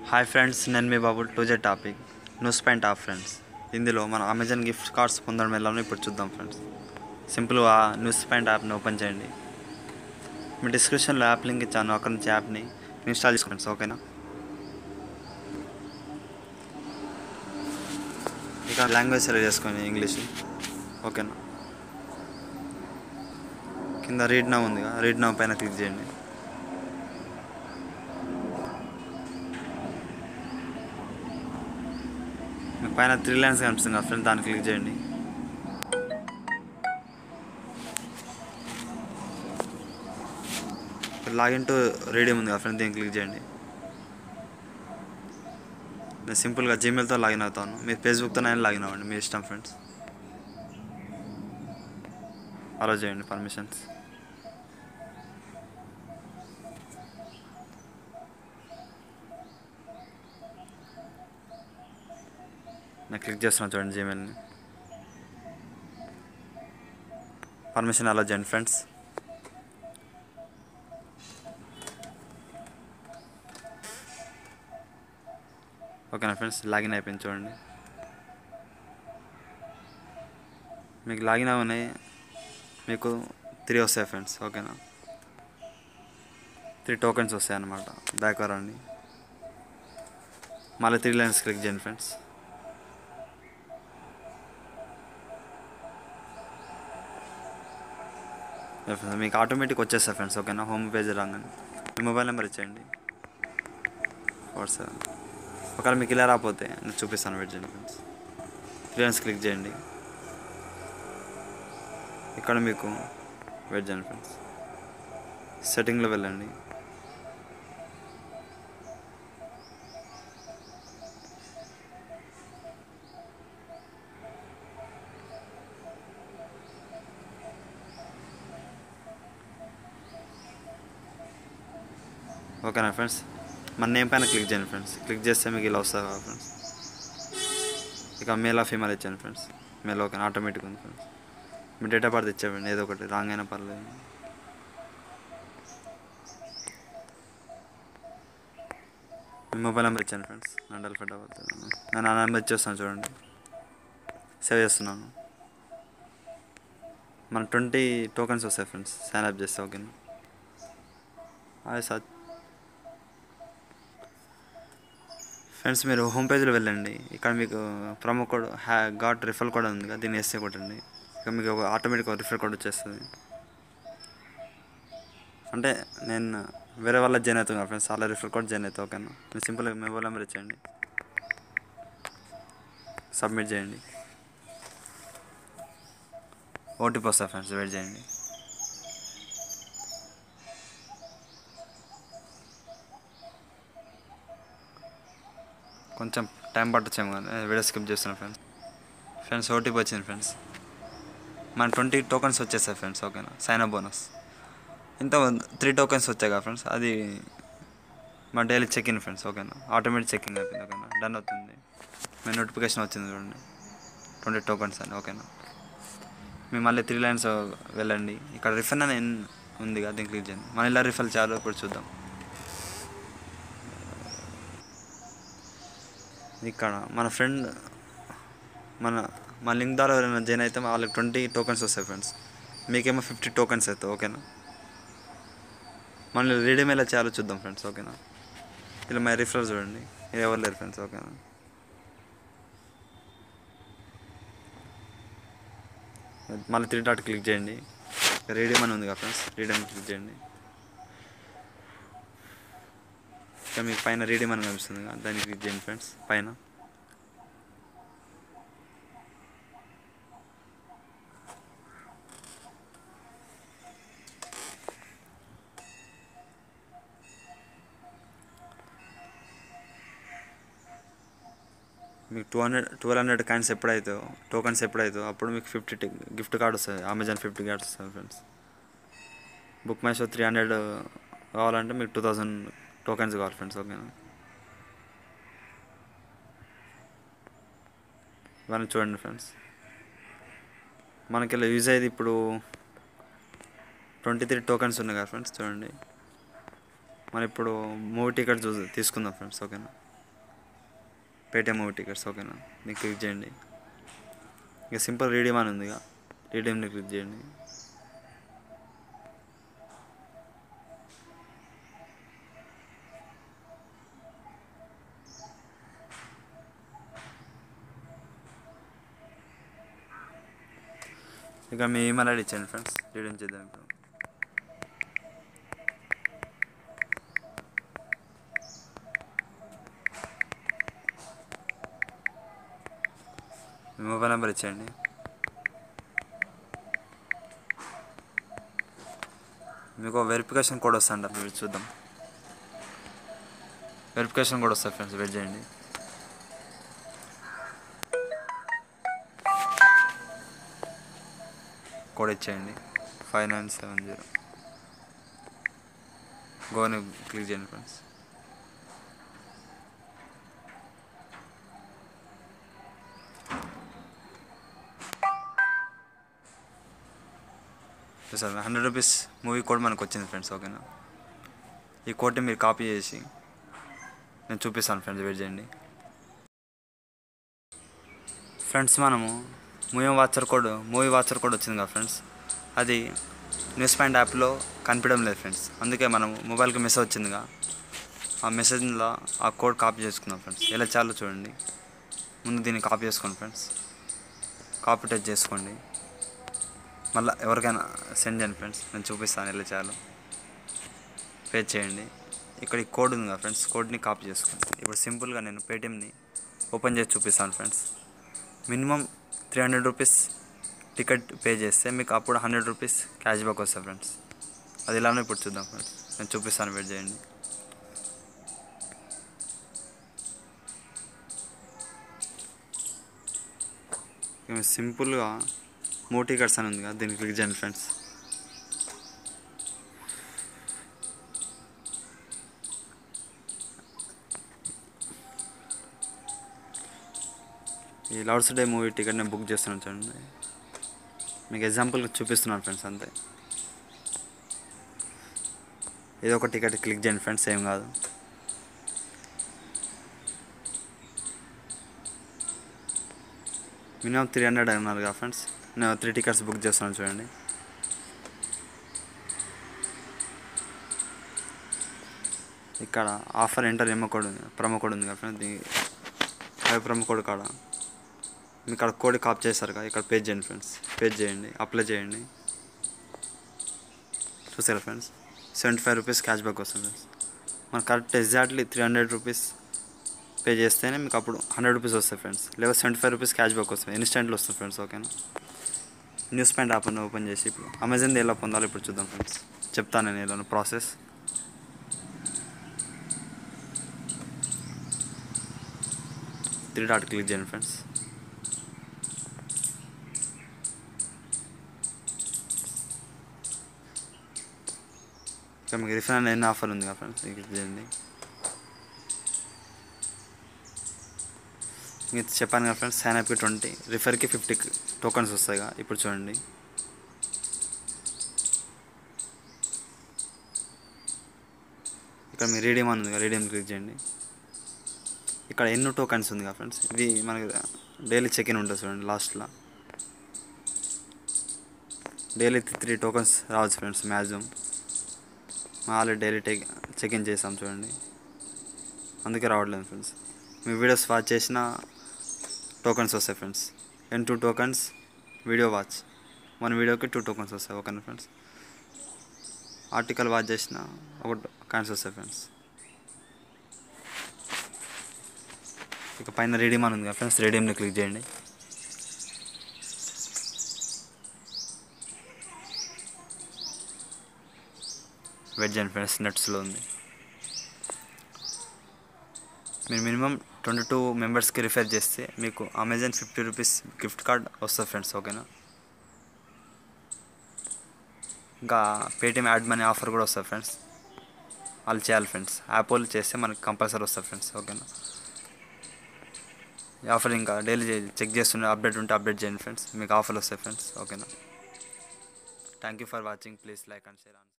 hi friends నేను మీ బాబు టూజే topic news point of friends ఇందులో మనం అమెజాన్ గిఫ్ట్ కార్డ్స్ పొందడం ఎలానో ఇప్పుడు చూద్దాం ఫ్రెండ్స్ సింపుల్గా న్యూస్ పాయింట్ యాప్ని ఓపెన్ చేయండి మీ డిస్క్రిప్షన్లో యాప్ లింక్ ఇచ్చాను అక్కడ నుంచి యాప్ని ఇన్స్టాల్ చేసుకోండి ఫ్రెండ్స్ ఓకేనా ఇక లాంగ్వేజ్ సెలెక్ట్ చేసుకొని ఇంగ్లీష్ ఓకేనా కింద రీడ్ నవ్ ఉంది రీడ్ నవ్ పైన క్లిక్ చేయండి మీకు పైన త్రీ లైన్స్ కనిపిస్తుంది కదా ఫ్రెండ్ దాన్ని క్లిక్ చేయండి లాగిన్ టు రేడియం ఉంది కదా ఫ్రెండ్ దీన్ని క్లిక్ చేయండి నేను సింపుల్గా జీమెయిల్తో లాగిన్ అవుతాను మీరు ఫేస్బుక్తో నేను లాగిన్ అవ్వండి మీ ఇష్టం ఫ్రెండ్స్ అలా చేయండి పర్మిషన్స్ నేను క్లిక్ చేస్తున్నాను చూడండి జీమెయిల్ని పర్మిషన్ అలా చేయండి ఫ్రెండ్స్ ఓకేనా ఫ్రెండ్స్ లాగిన్ అయిపోయింది చూడండి మీకు లాగిన్ అవనాయి మీకు త్రీ వస్తాయి ఫ్రెండ్స్ ఓకేనా త్రీ టోకెన్స్ వస్తాయి అన్నమాట బ్యాక్ రండి మళ్ళీ త్రీ లైన్స్ క్లిక్ చేయండి ఫ్రెండ్స్ మీకు ఆటోమేటిక్ వచ్చేస్తాయి ఫ్రెండ్స్ ఓకేనా హోమ్ పేజ్ రాగానే మీ మొబైల్ నెంబర్ ఇచ్చేయండి వాట్సాప్ ఒకవేళ మీకు ఇలా రాకపోతే నేను చూపిస్తాను వెయిట్ చేయండి ఫ్రెండ్స్ ఫ్రీలెన్స్ క్లిక్ చేయండి ఇక్కడ మీకు వెయిట్ చేయండి ఫ్రెండ్స్ సెట్టింగ్లో వెళ్ళండి ఓకేనా ఫ్రెండ్స్ మన నేమ్ పైన క్లిక్ చేయండి ఫ్రెండ్స్ క్లిక్ చేస్తే మీకు ఇలా వస్తుంది కదా ఫ్రెండ్స్ ఇక మేల్ ఆఫ్ ఫీమేల్ ఇచ్చాను ఫ్రెండ్స్ మేల్ ఓకే ఆటోమేటిక్ ఉంది ఫ్రెండ్స్ మీ డేట్ ఆఫ్ బర్త్ ఇచ్చేయండి ఏదో ఒకటి రాంగ్ అయినా పర్లేదు మీ మొబైల్ నెంబర్ ఇచ్చాను ఫ్రెండ్స్ నా డెల్ ఫెట్ అవుతుంది నేను ఆ నెంబర్ ఇచ్చేస్తాను చూడండి సేవ్ చేస్తున్నాను మన ట్వంటీ టోకెన్స్ వస్తాయి ఫ్రెండ్స్ సైన్ అప్ చేస్తే ఓకేనా హాయ్ సార్ ఫ్రెండ్స్ మీరు హోమ్ పేజ్లో వెళ్ళండి ఇక్కడ మీకు ప్రొమో కోడ్ హ్యా ఘాట్ రిఫర్ కోడ్ ఉంది కదా దీన్ని వేస్తే కొట్టండి ఇక మీకు ఒక ఆటోమేటిక్ రిఫర్ కోడ్ వచ్చేస్తుంది అంటే నేను వేరే వాళ్ళ జాయిన్ అవుతుంది కదా ఫ్రెండ్స్ అలా రిఫర్ కోడ్ జాయిన్ అవుతా ఓకేనా మీరు సింపుల్గా మొబైల్ నెంబర్ ఇచ్చేయండి సబ్మిట్ చేయండి ఓటీపీ వస్తా ఫ్రెండ్స్ వెయిట్ చేయండి కొంచెం టైం పట్టచ్చేమో కానీ వీడియో స్కిప్ చేస్తున్నాను ఫ్రెండ్స్ ఫ్రెండ్స్ ఓటీపీ వచ్చింది ఫ్రెండ్స్ మన ట్వంటీ టోకెన్స్ వచ్చేసాయి ఫ్రెండ్స్ ఓకేనా సైన్ అప్ బోనస్ ఇంత త్రీ టోకెన్స్ వచ్చాయి కదా ఫ్రెండ్స్ అది మా డైలీ చెక్ ఇన్ ఫ్రెండ్స్ ఓకేనా ఆటోమేటిక్ చెక్కింగ్ అయిపోయింది ఓకేనా డన్ అవుతుంది మీ నోటిఫికేషన్ వచ్చింది చూడండి ట్వంటీ టోకెన్స్ అని ఓకేనా మేము మళ్ళీ త్రీ లైన్స్ వెళ్ళండి ఇక్కడ రిఫండ్ అని ఉంది కదా దీన్ని క్లిక్ చేయండి మన ఇలా రిఫల్ చాలు ఇప్పుడు చూద్దాం ఇక్కడ మన ఫ్రెండ్ మన మన లింక్ ద్వారా ఎవరైనా జాయిన్ అయితే వాళ్ళకి ట్వంటీ టోకెన్స్ వస్తాయి ఫ్రెండ్స్ మీకేమో ఫిఫ్టీ టోకెన్స్ అవుతాయి ఓకేనా మళ్ళీ రీడీమ్ ఎలా చేయాలో చూద్దాం ఫ్రెండ్స్ ఓకేనా ఇలా మై రిఫర్ చూడండి ఇది ఎవరు లేరు ఫ్రెండ్స్ ఓకేనా మళ్ళీ త్రీ డాట్ క్లిక్ చేయండి రీడీమ్ అని ఉంది కదా ఫ్రెండ్స్ రీడీమ్ క్లిక్ చేయండి ఇక్కడ మీకు పైన రీడీమ్ అని కనిపిస్తుంది కదా దాన్ని క్లిక్ చేయండి ఫ్రెండ్స్ పైన మీకు two hundred twelve hundred coins ఎప్పుడైతే టోకన్స్ ఎప్పుడైతే అప్పుడు మీకు ఫిఫ్టీ గిఫ్ట్ కార్డ్ వస్తుంది అమెజాన్ ఫిఫ్టీ కార్డ్స్ వస్తుంది friends book my show three hundred కావాలంటే మీకు టూ థౌజండ్ టోకెన్స్ కావాలి ఫ్రెండ్స్ ఓకేనా ఇవన్నీ చూడండి ఫ్రెండ్స్ మనకి ఇలా యూజ్ అయ్యేది ఇప్పుడు ట్వంటీ త్రీ టోకెన్స్ ఉన్నాయి కదా ఫ్రెండ్స్ చూడండి మనం ఇప్పుడు మూవీ టికెట్ చూ తీసుకుందాం ఫ్రెండ్స్ ఓకేనా పేటిఎం మూవీ టికెట్స్ ఓకేనా మీకు క్లిక్ చేయండి ఇక సింపుల్ రీడియం అని ఉంది ఇక రీడియంని క్లిక్ చేయండి ఇక మీ ఈమెయిల్ ఐడి ఇచ్చేయండి ఫ్రెండ్స్ రీడియం చేద్దాం ఇప్పుడు మీ మొబైల్ నెంబర్ ఇచ్చేయండి మీకు వెరిఫికేషన్ కోడ్ వస్తుందంట మీరు చూద్దాం వెరిఫికేషన్ కోడ్ వస్తుంది ఫ్రెండ్స్ వెయిట్ చేయండి కోడ్ ఇచ్చేయండి ఫైవ్ నైన్ సెవెన్ జీరో గోని క్లిక్ చేయండి friends sir hundred rupees movie code మనకు వచ్చింది ఫ్రెండ్స్ ఓకేనా ఈ కోడ్ని మీరు కాపీ చేసి నేను చూపిస్తాను ఫ్రెండ్స్ వెయిట్ చేయండి ఫ్రెండ్స్ మనము movie voucher code movie voucher code వచ్చింది కదా ఫ్రెండ్స్ అది న్యూస్ పాయింట్ యాప్లో కనిపించడం లేదు ఫ్రెండ్స్ అందుకే మనం మొబైల్కి మెసేజ్ వచ్చిందిగా ఆ మెసేజ్లో ఆ కోడ్ కాపీ చేసుకుందాం ఫ్రెండ్స్ ఎలా చాలో చూడండి ముందు దీన్ని కాపీ చేసుకోండి ఫ్రెండ్స్ కాపీ టచ్ చేసుకోండి మళ్ళీ ఎవరికైనా సెండ్ చేయండి ఫ్రెండ్స్ నేను చూపిస్తాను ఎలా చేయాలో పే చేయండి ఇక్కడ ఈ కోడ్ ఉంది కదా ఫ్రెండ్స్ కోడ్ని కాపీ చేసుకోండి ఇప్పుడు సింపుల్గా నేను పేటిఎంని ఓపెన్ చేసి చూపిస్తాను friends minimum three hundred rupees ticket pay చేస్తే మీకు అప్పుడు హండ్రెడ్ రూపీస్ క్యాష్ బ్యాక్ వస్తుంది ఫ్రెండ్స్ అది ఇలానే ఇప్పుడు చూద్దాం ఫ్రెండ్స్ నేను చూపిస్తాను వెయిట్ చేయండి ఇక సింపుల్గా మో టికెట్స్ అని ఉంది కదా దీన్ని క్లిక్ చేయండి ఫ్రెండ్స్ ఈ లార్డ్స్ డే మూవీ టికెట్ నేను బుక్ చేస్తున్నాను చూడండి మీకు ఎగ్జాంపుల్ చూపిస్తున్నాను ఫ్రెండ్స్ అంతే ఏదో ఒక టికెట్ క్లిక్ చేయండి ఫ్రెండ్స్ ఏం కాదు మినిమం త్రీ హండ్రెడ్ అన్నారు కదా ఫ్రెండ్స్ నేను త్రీ టికెట్స్ బుక్ చేస్తున్నాను చూడండి ఇక్కడ ఆఫర్ ఎంటర్ ఏమో కోడ్ ఉంది ప్రమో కోడ్ ఉంది కదా ఫ్రెండ్స్ దీని అదే ప్రమో కోడ్ కాడ మీకు ఇక్కడ కోడ్ కాప్ చేస్తారు కదా ఇక్కడ పేజ్ చేయండి ఫ్రెండ్స్ పేజ్ చేయండి అప్లై చేయండి చూసారా friends seventy five rupees cash back వస్తుంది ఫ్రెండ్స్ మనకు correct exactly three hundred rupees pay చేస్తేనే మీకు అప్పుడు హండ్రెడ్ రూపీస్ వస్తాయి ఫ్రెండ్స్ లేదా seventy five rupees cash back వస్తుంది ఇన్స్టెంట్లో వస్తుంది ఫ్రెండ్స్ ఓకేనా న్యూస్ పాయింట్ యాప్ ఓపెన్ చేసి ఇప్పుడు అమెజాన్ ఎలా పొందాలో ఇప్పుడు చూద్దాం ఫ్రెండ్స్ చెప్తాను నేను ఇలా ప్రాసెస్ త్రీ డాట్ క్లిక్ చేయండి ఫ్రెండ్స్ ఇంకా మీకు రిఫండ్ ఎన్ని ఆఫర్ ఉంది కదా ఫ్రెండ్స్ క్లిక్ చేయండి మీకు చెప్పాను కదా ఫ్రెండ్స్ సైన్ అప్కి ట్వంటీ రిఫర్కి ఫిఫ్టీ టోకన్స్ వస్తాయి కదా ఇప్పుడు చూడండి ఇక్కడ మీ రీడియం అని ఉంది కదా రీడియం క్లిక్ చేయండి ఇక్కడ ఎన్నో టోకన్స్ ఉంది కదా ఫ్రెండ్స్ ఇది మనకి డైలీ చెక్ ఇన్ ఉంటుంది చూడండి లాస్ట్లో డైలీ త్రీ టోకన్స్ రావచ్చు friends maximum already daily take check in చేసాం చూడండి అందుకే రావట్లేదు ఫ్రెండ్స్ మీ వీడియోస్ వాచ్ చేసిన టోకన్స్ వస్తాయి friends and two tokens video watch one వీడియోకి టూ టోకన్స్ వస్తాయి ఓకేనా ఫ్రెండ్స్ ఆర్టికల్ వాచ్ చేసిన ఒక కాయిన్స్ వస్తాయి ఫ్రెండ్స్ ఇక పైన రేడియం అని ఉంది కదా ఫ్రెండ్స్ రేడియంని క్లిక్ చేయండి వెయిట్ చేయండి ఫ్రెండ్స్ నెట్స్లో ఉంది మీరు మినిమం ట్వంటీ టూ మెంబర్స్కి రిఫర్ చేస్తే మీకు Amazon fifty rupees gift card వస్తుంది ఫ్రెండ్స్ ఓకేనా ఇంకా పేటిఎం యాడ్ మనీ ఆఫర్ కూడా వస్తుంది ఫ్రెండ్స్ వాళ్ళు చేయాలి ఫ్రెండ్స్ యాప్ వాళ్ళు చేస్తే మనకి కంపల్సరీ వస్తుంది ఫ్రెండ్స్ ఓకేనా ఈ ఆఫర్ ఇంకా డైలీ చెక్ చేస్తుండే అప్డేట్ ఉంటే అప్డేట్ చేయండి ఫ్రెండ్స్ మీకు ఆఫర్లు వస్తాయి ఫ్రెండ్స్ ఓకేనా thank you for watching please like and share